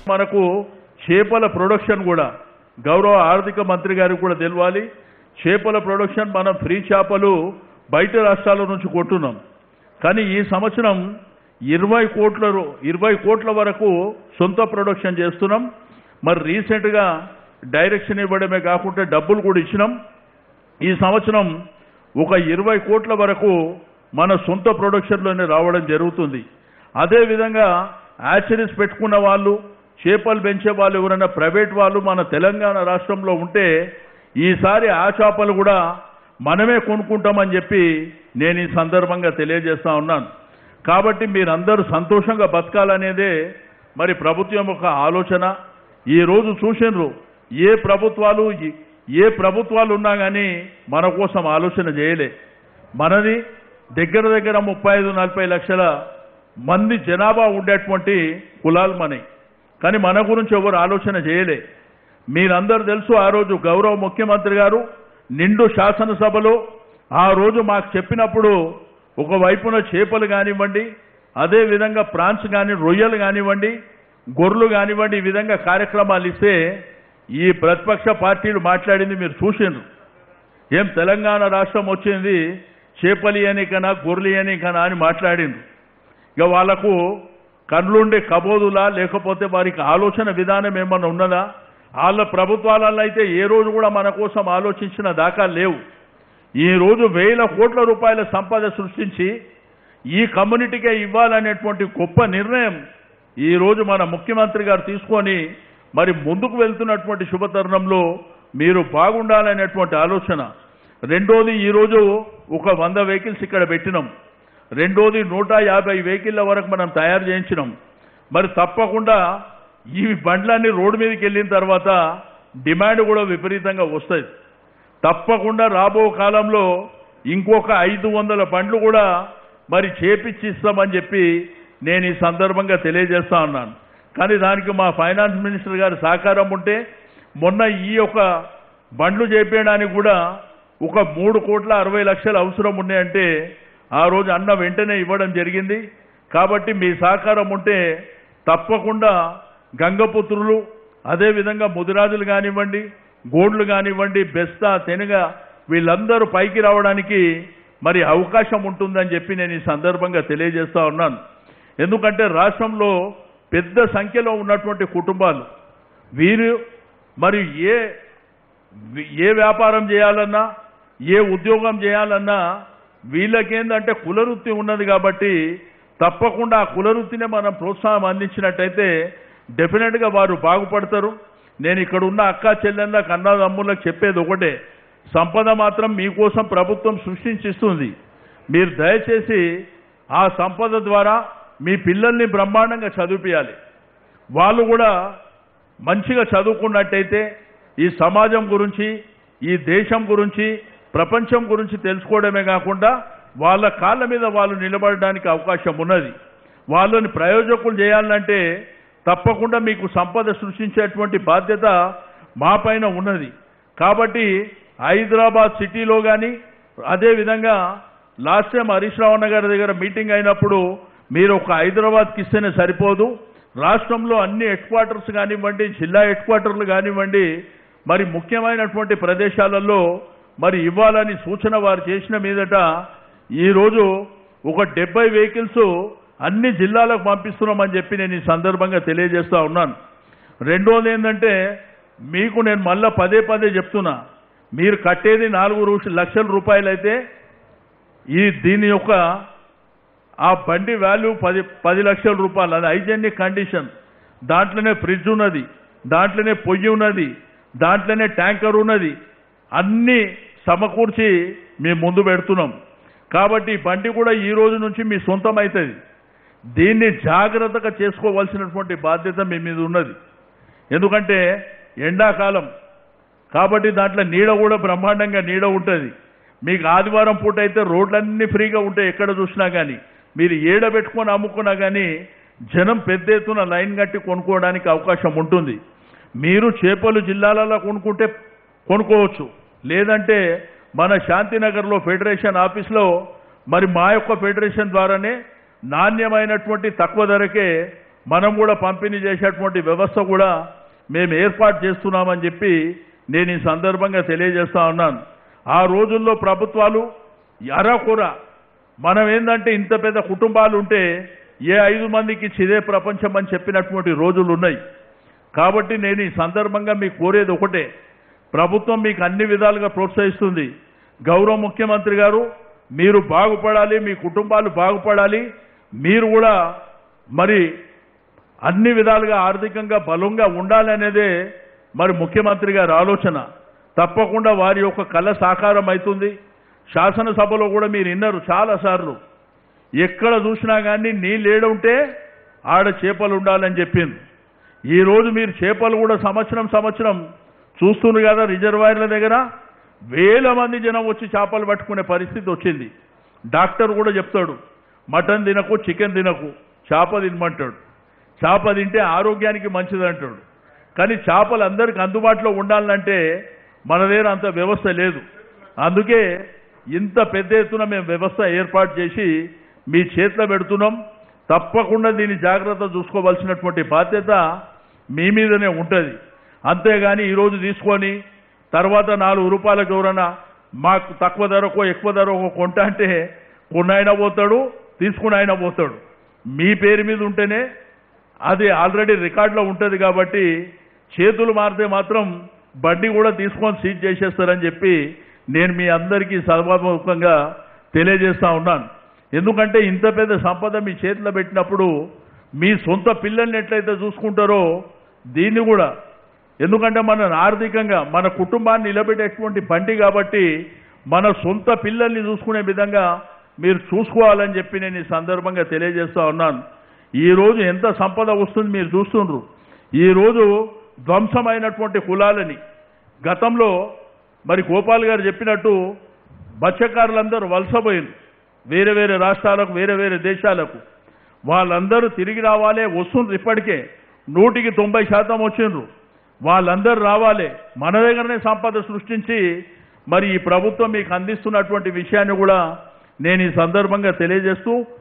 మనకు చేపల ప్రొడక్షన్ కూడా గౌరవ ఆర్థిక మంత్రి గారికి కూడా తెలియాలి చేపల ప్రొడక్షన్ మనం ఫ్రీ చేపలు బయట రాష్ట్రాల నుంచి కొంటున్నాం కానీ ఈ సంవత్సరం ఇరవై కోట్ల రూ- ఇరవై కోట్ల వరకు సొంత ప్రొడక్షన్ చేస్తున్నాం మరి రీసెంట్గా డైరెక్షన్ ఇవ్వడమే కాకుండా డబ్బులు కూడా ఇచ్చినాం ఈ సంవత్సరం ఒక ఇరవై కోట్ల వరకు మన సొంత ప్రొడక్షన్లోనే రావడం జరుగుతుంది అదేవిధంగా యాచరీస్ పెట్టుకున్న వాళ్ళు చేపలు పెంచే వాళ్ళు ఎవరైనా ప్రైవేట్ వాళ్ళు మన తెలంగాణ రాష్ట్రంలో ఉంటే ఈసారి ఆ చేపలు కూడా మనమే కొనుక్కుంటామని చెప్పి నేను ఈ సందర్భంగా తెలియజేస్తా ఉన్నాను కాబట్టి మీరందరూ సంతోషంగా బతకాలనేదే మరి ప్రభుత్వం యొక్క ఆలోచన ఈ రోజు చూసినారు ఏ ప్రభుత్వాలు ఏ- ఏ ప్రభుత్వాలు ఉన్నా కానీ మన కోసం ఆలోచన చేయలే మనది దగ్గర దగ్గర ముప్పై ఐదు నలభై లక్షల మంది జనాభా ఉండేటువంటి కులాలు మనవి కానీ మన గురించి ఎవరు ఆలోచన చేయలే మీరందరూ తెలుసు ఆ రోజు గౌరవ ముఖ్యమంత్రి గారు నిండు శాసనసభలో ఆ రోజు మాకు చెప్పినప్పుడు ఒక వైపున చేపలు కానివ్వండి అదే విధంగా ప్రాన్స్ కాని రొయ్యలు కానివ్వండి గొర్రెలు కానివ్వండి ఈ విధంగా కార్యక్రమాలు ఇస్తే ఈ ప్రతిపక్ష పార్టీలు మాట్లాడింది మీరు చూసిండ్రు ఏం తెలంగాణ రాష్ట్రం వచ్చింది చేపలి అని కన్నా గొర్రెలి అని కన్నా అని మాట్లాడిండ్రు ఇక వాళ్లకు కళ్ళుండే కబోదులా లేకపోతే వారికి ఆలోచన విధానం ఏమన్నా ఉన్నదా వాళ్ళ ప్రభుత్వాలలో అయితే ఏ రోజు కూడా మన కోసం ఆలోచించిన దాఖలు లేవు ఈ రోజు వేల కోట్ల రూపాయల సంపద సృష్టించి ఈ కమ్యూనిటీకే ఇవ్వాలనేటువంటి గొప్ప నిర్ణయం ఈ రోజు మన ముఖ్యమంత్రి గారు తీసుకొని మరి ముందుకు వెళ్తున్నటువంటి శుభతరుణంలో మీరు బాగుండాలనేటువంటి ఆలోచన రెండోది ఈరోజు ఒక వంద వెహికల్స్ ఇక్కడ పెట్టినాం రెండోది నూట యాభై వెహికల్ల వరకు మనం తయారు చేయించినాం మరి తప్పకుండా ఈ బండ్లన్నీ రోడ్డు మీదకి వెళ్ళిన తర్వాత డిమాండ్ కూడా విపరీతంగా వస్తుంది తప్పకుండా రాబో కాలంలో ఇంకొక ఐదు వందల బండ్లు కూడా మరి చేపిచ్చి ఇస్తామని చెప్పి నేను ఈ సందర్భంగా తెలియజేస్తా ఉన్నాను కానీ దానికి మా ఫైనాన్స్ మినిస్టర్ గారి సహకారం ఉంటే మొన్న ఈ యొక్క బండ్లు చేపించడానికి కూడా ఒక మూడు కోట్ల అరవై లక్షలు అవసరం ఉన్నాయంటే ఆ రోజు అన్న వెంటనే ఇవ్వడం జరిగింది కాబట్టి మీ సహకారం ఉంటే తప్పకుండా గంగపుత్రులు అదేవిధంగా ముదిరాజులు కానివ్వండి గోడ్లు కానివ్వండి బెస్తా తెనుగ వీళ్ళందరూ పైకి రావడానికి మరి అవకాశం ఉంటుందని చెప్పి నేను ఈ సందర్భంగా తెలియజేస్తా ఉన్నాను ఎందుకంటే రాష్ట్రంలో పెద్ద సంఖ్యలో ఉన్నటువంటి కుటుంబాలు వీరు మరి ఏ ఏ వ్యాపారం చేయాలన్నా ఏ ఉద్యోగం చేయాలన్నా వీళ్ళకేందంటే కులవృత్తి ఉన్నది కాబట్టి తప్పకుండా ఆ కులవృత్తినే మనం ప్రోత్సాహం అందించినట్టయితే డెఫినెట్గా వారు బాగుపడతారు నేను ఇక్కడ ఉన్న అక్క చెల్లెళ్ళకి అన్నదమ్ములకు చెప్పేది ఒకటే సంపద మాత్రం మీకోసం ప్రభుత్వం సృష్టించిస్తుంది మీరు దయచేసి ఆ సంపద ద్వారా మీ పిల్లల్ని బ్రహ్మాండంగా చదివిపియాలి వాళ్ళు కూడా మంచిగా చదువుకున్నట్టయితే ఈ సమాజం గురించి ఈ దేశం గురించి ప్రపంచం గురించి తెలుసుకోవడమే కాకుండా వాళ్ళ కాళ్ళ మీద వాళ్ళు నిలబడడానికి అవకాశం ఉన్నది వాళ్ళని ప్రయోజకులు చేయాలంటే తప్పకుండా మీకు సంపద సృష్టించేటువంటి బాధ్యత మా పైన ఉన్నది కాబట్టి హైదరాబాద్ సిటీలో కానీ అదేవిధంగా లాస్ట్ టైం హరీష్ రావణ గారి దగ్గర మీటింగ్ అయినప్పుడు మీరు ఒక హైదరాబాద్కి ఇస్తేనే సరిపోదు రాష్ట్రంలో అన్ని హెడ్ క్వార్టర్స్ కానివ్వండి జిల్లా హెడ్ క్వార్టర్లు కానివ్వండి మరి ముఖ్యమైనటువంటి ప్రదేశాలలో మరి ఇవ్వాలని సూచన వారు చేసిన మీదట ఈరోజు ఒక డెబ్బై వెహికల్స్ అన్ని జిల్లాలకు పంపిస్తున్నామని చెప్పి నేను ఈ సందర్భంగా తెలియజేస్తా ఉన్నాను రెండోది ఏంటంటే మీకు నేను మళ్ళా పదే పదే చెప్తున్నా మీరు కట్టేది నాలుగు రూ- లక్షల రూపాయలు అయితే ఈ దీని యొక్క ఆ బండి వాల్యూ పది పది లక్షల రూపాయలు అది హైజెనిక్ కండిషన్ దాంట్లోనే ఫ్రిడ్జ్ ఉన్నది దాంట్లోనే పొయ్యి ఉన్నది దాంట్లోనే ట్యాంకర్ ఉన్నది అన్నీ సమకూర్చి మేము ముందు పెడుతున్నాం కాబట్టి ఈ బండి కూడా ఈ రోజు నుంచి మీ సొంతం అవుతుంది దీన్ని జాగ్రత్తగా చేసుకోవాల్సినటువంటి బాధ్యత మీ మీద ఉన్నది ఎందుకంటే ఎండాకాలం కాబట్టి దాంట్లో నీడ కూడా బ్రహ్మాండంగా నీడ ఉంటుంది మీకు ఆదివారం పూట అయితే రోడ్లన్నీ ఫ్రీగా ఉంటాయి ఎక్కడ చూసినా కానీ మీరు ఏడ పెట్టుకొని అమ్ముకున్నా కానీ జనం పెద్ద ఎత్తున లైన్ కట్టి కొనుక్కోవడానికి అవకాశం ఉంటుంది మీరు చేపలు జిల్లాలలో కొనుక్కుంటే కొనుక్కోవచ్చు లేదంటే మన శాంతినగర్లో ఫెడరేషన్ ఆఫీస్లో మరి మా యొక్క ఫెడరేషన్ ద్వారానే నాణ్యమైనటువంటి తక్కువ ధరకే మనం కూడా పంపిణీ చేసేటువంటి వ్యవస్థ కూడా మేము ఏర్పాటు చేస్తున్నామని చెప్పి నేను ఈ సందర్భంగా తెలియజేస్తా ఉన్నాను ఆ రోజుల్లో ప్రభుత్వాలు అరకొర మనం ఏంటంటే ఇంత పెద్ద కుటుంబాలు ఉంటే ఏ ఐదు మందికి చిదే ప్రపంచం అని చెప్పినటువంటి రోజులు ఉన్నాయి కాబట్టి నేను ఈ సందర్భంగా మీకు కోరేది ఒకటే ప్రభుత్వం మీకు అన్ని విధాలుగా ప్రోత్సహిస్తుంది గౌరవ ముఖ్యమంత్రి గారు మీరు బాగుపడాలి మీ కుటుంబాలు బాగుపడాలి మీరు కూడా మరి అన్ని విధాలుగా ఆర్థికంగా బలంగా ఉండాలనేదే మరి ముఖ్యమంత్రి గారి ఆలోచన తప్పకుండా వారి యొక్క కళ సాకారం అవుతుంది శాసనసభలో కూడా మీరు విన్నారు చాలాసార్లు ఎక్కడ చూసినా కానీ నీళ్ళు ఏడుంటే ఆడ చేపలు ఉండాలని చెప్పింది ఈరోజు మీరు చేపలు కూడా సంవత్సరం సంవత్సరం చూస్తున్నారు కదా రిజర్వాయర్ల దగ్గర వేల మంది జనం వచ్చి చేపలు పట్టుకునే పరిస్థితి వచ్చింది డాక్టర్ కూడా చెప్తాడు మటన్ తినకు చికెన్ తినకు చేప తినమంటాడు చేప తింటే ఆరోగ్యానికి మంచిది అంటాడు కానీ చేపలు అందరికి అందుబాటులో ఉండాలంటే మన దగ్గర అంత వ్యవస్థ లేదు అందుకే ఇంత పెద్ద ఎత్తున మేము వ్యవస్థ ఏర్పాటు చేసి మీ చేతిలో పెడుతున్నాం తప్పకుండా దీన్ని జాగ్రత్త చూసుకోవాల్సినటువంటి బాధ్యత మీ మీదనే ఉంటుంది అంతేగాని ఈరోజు తీసుకొని తర్వాత నాలుగు రూపాయలకు ఎవరైనా మాకు తక్కువ ధరకో ఎక్కువ ధరకో కొంట అంటే కొన్నైనా పోతాడు తీసుకుని అయినా పోతాడు మీ పేరు మీద ఉంటేనే అది ఆల్రెడీ రికార్డులో ఉంటుంది కాబట్టి చేతులు మారితే మాత్రం బండి కూడా తీసుకొని సీజ్ చేసేస్తారని చెప్పి నేను మీ అందరికీ సభాముఖంగా తెలియజేస్తా ఉన్నాను ఎందుకంటే ఇంత పెద్ద సంపద మీ చేతిలో పెట్టినప్పుడు మీ సొంత పిల్లల్ని ఎట్లయితే చూసుకుంటారో దీన్ని కూడా ఎందుకంటే మన ఆర్థికంగా మన కుటుంబాన్ని నిలబెట్టేటువంటి బండి కాబట్టి మన సొంత పిల్లల్ని చూసుకునే విధంగా మీరు చూసుకోవాలని చెప్పి నేను ఈ సందర్భంగా తెలియజేస్తా ఉన్నాను ఈ రోజు ఎంత సంపద వస్తుంది మీరు చూస్తుండ్రు ఈ రోజు ధ్వంసమైనటువంటి కులాలని గతంలో మరి గోపాల్ గారు చెప్పినట్టు మత్స్యకారులందరూ వలసపోయింది వేరే వేరే రాష్ట్రాలకు వేరే వేరే దేశాలకు వాళ్ళందరూ తిరిగి రావాలే వస్తుండ్రు ఇప్పటికే నూటికి తొంభై శాతం వచ్చిండ్రు వాళ్ళందరూ రావాలి మన దగ్గరనే సంపద సృష్టించి మరి ఈ ప్రభుత్వం మీకు అందిస్తున్నటువంటి విషయాన్ని కూడా నేను ఈ సందర్భంగా తెలియజేస్తూ